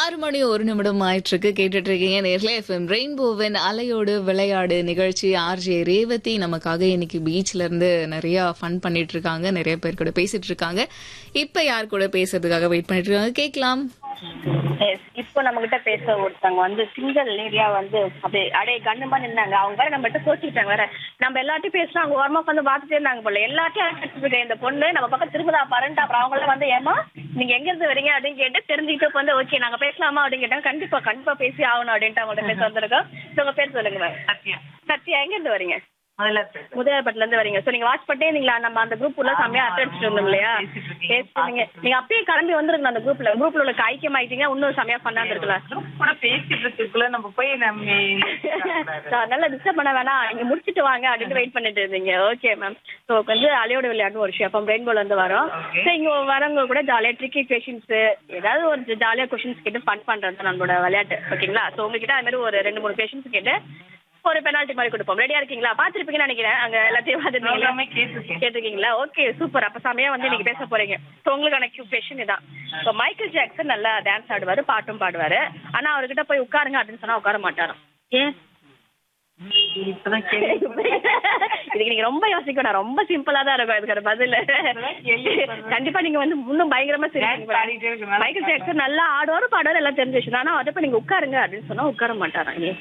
ஆறு மணி ஒரு நிமிடம் ஆயிட்டிருக்கு கேட்டுட்டு இருக்கீங்க நேர்ல எஃப்எம் ரெயின்போவின் அலையோடு விளையாடு நிகழ்ச்சி ஆர்ஜே ரேவதி நமக்காக இன்னைக்கு பீச்ல இருந்து நிறைய ஃபன் பண்ணிட்டு இருக்காங்க நிறைய பேர் கூட பேசிட்டு இருக்காங்க இப்ப யார் கூட பேசுறதுக்காக வெயிட் பண்ணிட்டு இருக்காங்க கேட்கலாம் Yes. இப்போ நம்ம கிட்ட பேச ஒருத்தவங்க வந்து சிங்கிள் லேடியா வந்து அப்படியே அடைய கண்ணுமா நின்னாங்க அவங்க வேற நம்மகிட்ட கோச்சிக்கிட்டாங்க வேற நம்ம எல்லாத்தையும் பேசினா அவங்க ஓரமா உட்காந்து பார்த்துட்டே இருந்தாங்க போல எல்லாத்தையும் அழைச்சிட்டு இருக்கேன் இந்த பொண்ணு நம்ம பக்கம் திரும்புதா பாருன்ட்டு அப்புறம் அவங்க எல்லாம் வந்து ஏமா நீங்க எங்க இருந்து வரீங்க அப்படின்னு கேட்டு தெரிஞ்சுக்கிட்டு இப்ப வந்து ஓகே நாங்க பேசலாமா அப்படின்னு கேட்டாங்க கண்டிப்பா கண்டிப்பா பேசி ஆகணும் அப்படின்ட்டு அவங்கள்ட்ட பேச வந்திருக்கோம் So, உங்க பேர் சொல்லுங்க மேம் சத்யா சத்யா எங்க இருந்து வரீங்க முதல்ல பேசு. முதலாளப்பட்டில இருந்து வரீங்க சோ நீங்க வாட்ச் பண்ணிட்டே இருந்தீங்களா நம்ம அந்த குரூப் உள்ள செம்மையா ஆமா, அட்டடிச்சிட்டு இருந்தோம் இல்லையா பேசிட்டு இருக்கீங்க, பேசுறீங்க நீங்க அப்பயே கிளம்பி வந்துருங்க அந்த குரூப்ல குரூப்ல உள்ள ஐக்கியம் ஆயிட்டீங்க இன்னும் செம்மையா பண்ணாந்து இருக்கலாம் group கூட பேசிட்டு இருக்கக்குள்ள நம்ம போய் நம்ம நல்லா டிஸ்டர்ப் பண்ண வேணாம் நீங்க முடிச்சிட்டு வாங்க அப்படின்னு வெயிட் பண்ணிட்டு இருந்தீங்க ஓகே மேம் ஸோ வந்து அலையோட விளையாட்டு ஒரு விஷயம் அப்போ ரெயின்போல இருந்து வரோம் Okay. ஸோ இங்க வரவங்க கூட ஜாலியா ட்ரிக்கி கொஷின்ஸ் ஏதாவது ஒரு ஜாலியா கொஷின்ஸ் கேட்டு ஃபன் பண்றது தான் நம்மளோட விளையாட்டு ஓகேங்களா ஸோ உங்ககிட்ட அது மாதிரி ஒரு ரெண்டு மூணு கொஷின்ஸ் கேட்டு ஒரு பெனால்ட்டி மாதிரி கொடுப்போம் ரெடியா இருக்கீங்களா பாத்துருப்பீங்கன்னு நினைக்கிறேன் அங்க எல்லாத்தையும் பார்த்துருக்கீங்களா எல்லாமே கேட்டிருக்கேன் கேட்டிருக்கீங்களா ஓகே சூப்பர் அப்ப செமையா வந்து நீங்க பேச போறீங்க ஸோ உங்களுக்கான கொஷின் இதான் ஸோ மைக்கேல் ஜாக்சன் நல்லா டான்ஸ் ஆடுவாரு பாட்டும் பாடுவாரு ஆனா அவர்கிட்ட போய் உட்காருங்க அப்படின்னு சொன்னா உட்கார மாட்டாராம் ஏன் இப்பதான் கேள்வி இதுக்கு நீங்க ரொம்ப யோசிக்க வேணாம் ரொம்ப சிம்பிளா தான் இருக்கும் இதுக்கான பதில் கண்டிப்பா நீங்க வந்து இன்னும் பயங்கரமா Dance ஆடிட்டே இருக்கனால மைக்கேல் ஜாக்சன் நல்லா ஆடுவாரு பாடுவாரு எல்லாம் தெரிஞ்ச விஷயம் ஆனா அதை போய் நீங்க உட்காருங்க அப்படின்னு சொன்னா உட்கார மாட்டாராம் ஏன்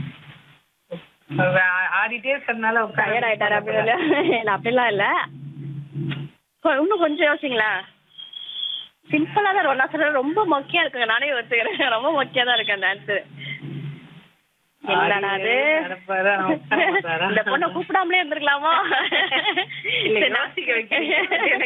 ஆ- ஆடிட்டே இருக்கிறதுனால டயர்ட் ஆயிட்டாரு அப்படின்னு இல்ல அப்படிலாம் இல்ல கொ- இன்னும் கொஞ்சம் யோசிங்களா சிம்பிளா தான் இருக்கும் நான் சொல்றேன் ரொம்ப மொக்கையா இருக்குங்க நானே ஒத்துக்கிறேன் ரொம்ப மொக்கையா தான் இருக்கு அந்த டான்ஸ் என்னடா அது நடப்பாரா, உட்கார மாட்டாரா? இந்த பொண்ணை கூப்பிடாமலே இருந்திருக்கலாமா இல்ல, சரி, நான் யோசிக்க வைக்கிறீங்க.